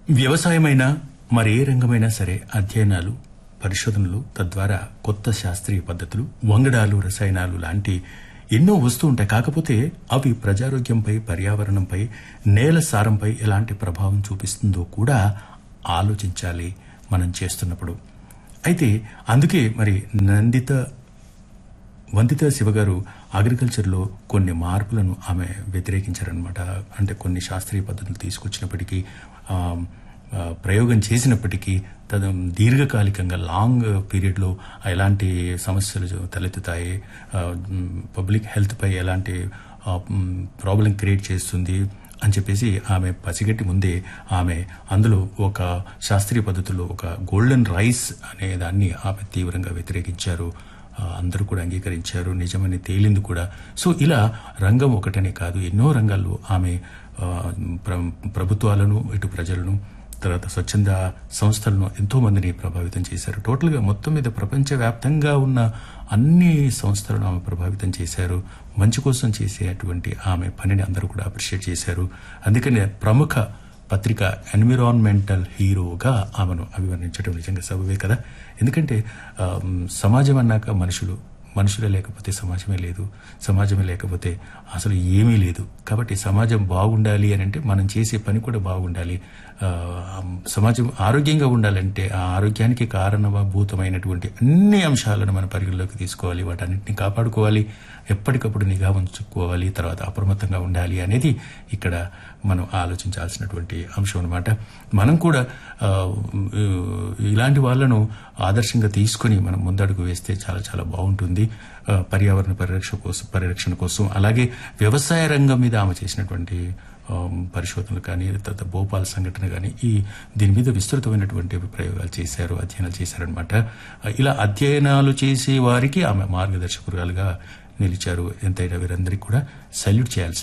వ్యవసాయమైనా మరే రంగమైనా సరే అధ్యయనాలు పరిశోధనలు తద్వారా కొత్త శాస్త్రీయ పద్ధతులు వంగడాలు రసాయనాలు లాంటి ఎన్నో వస్తూ ఉంటాయి కాకపోతే అవి ప్రజారోగ్యంపై పర్యావరణంపై నేల సారంపై ఎలాంటి ప్రభావం చూపిస్తుందో కూడా ఆలోచించాలి మనం చేస్తున్నప్పుడు అయితే అందుకే మరి నందిత వందిత శివ గారు అగ్రికల్చర్లో కొన్ని మార్పులను ఆమె వ్యతిరేకించారనమాట అంటే కొన్ని శాస్త్రీయ పద్ధతులు తీసుకొచ్చినప్పటికీ ఆ, ఆ, ప్రయోగం చేసినప్పటికీ తద దీర్ఘకాలికంగా లాంగ్ పీరియడ్లో ఎలాంటి సమస్యలు తలెత్తుతాయి ఆ, మ్, పబ్లిక్ హెల్త్పై ఎలాంటి ఆ, మ్, ప్రాబ్లం క్రియేట్ చేస్తుంది అని చెప్పేసి ఆమె పసిగట్టి ముందే ఆమె అందులో ఒక శాస్త్రీయ పద్ధతిలో ఒక గోల్డెన్ రైస్ అనే దాన్ని ఆమె తీవ్రంగా వ్యతిరేకించారు ఆ, అందరూ కూడా అంగీకరించారు నిజమని తేలింది కూడా సో ఇలా రంగం ఒకటనే కాదు ఎన్నో రంగాల్లో ఆమె ఆ, ప్ర- ప్రభుత్వాలను ఇటు ప్రజలను తర్వాత స్వచ్ఛంద సంస్థలను ఎంతో మందిని ప్రభావితం చేశారు టోటల్ గా మొత్తం మీద ప్రపంచవ్యాప్తంగా ఉన్న అన్ని సంస్థలను ఆమె ప్రభావితం చేశారు మంచి కోసం చేసేటువంటి ఆమె పనిని అందరూ కూడా అప్రిషియేట్ చేశారు అందుకనే ప్రముఖ పత్రిక ఎన్విరాన్మెంటల్ హీరోగా ఆమెను అభివర్ణించడం నిజంగా సబవే కదా ఎందుకంటే ఆ, సమాజం అన్నాక మనుషులు మనుషులే లేకపోతే సమాజమే లేదు సమాజమే లేకపోతే అసలు ఏమీ లేదు కాబట్టి సమాజం బాగుండాలి అని అంటే మనం చేసే పని కూడా బాగుండాలి ఆ, సమాజం ఆరోగ్యంగా ఉండాలంటే ఆ ఆరోగ్యానికి కారణభూతమైనటువంటి అన్ని అంశాలను మన పరిగణలోకి తీసుకోవాలి వాటన్నింటినీ కాపాడుకోవాలి ఎప్పటికప్పుడు నిఘా ఉంచుకోవాలి తర్వాత అప్రమత్తంగా ఉండాలి అనేది ఇక్కడ మనం ఆలోచించాల్సినటువంటి అంశం అనమాట మనం కూడా ఆ, ఇలాంటి వాళ్ళను ఆదర్శంగా తీసుకొని మనం ముందడుగు వేస్తే చాలా చాలా బాగుంటుంది ఆ, పర్యావరణ పరిరక్షణ కోసం పరిరక్షణ కోసం అలాగే వ్యవసాయ రంగం మీద ఆమె చేసినటువంటి ఆ, పరిశోధనలు కానీ తర్వాత భోపాల్ సంఘటన కానీ ఈ దీని మీద విస్తృతమైనటువంటి ప్రయోగాలు చేశారు అధ్యయనాలు చేశారనమాట ఇలా అధ్యయనాలు చేసే వారికి ఆమె మార్గదర్శకురాలుగా నిలిచారు ఎంతైనా వీరందరికీ కూడా సల్యూట్ చేయాల్సింది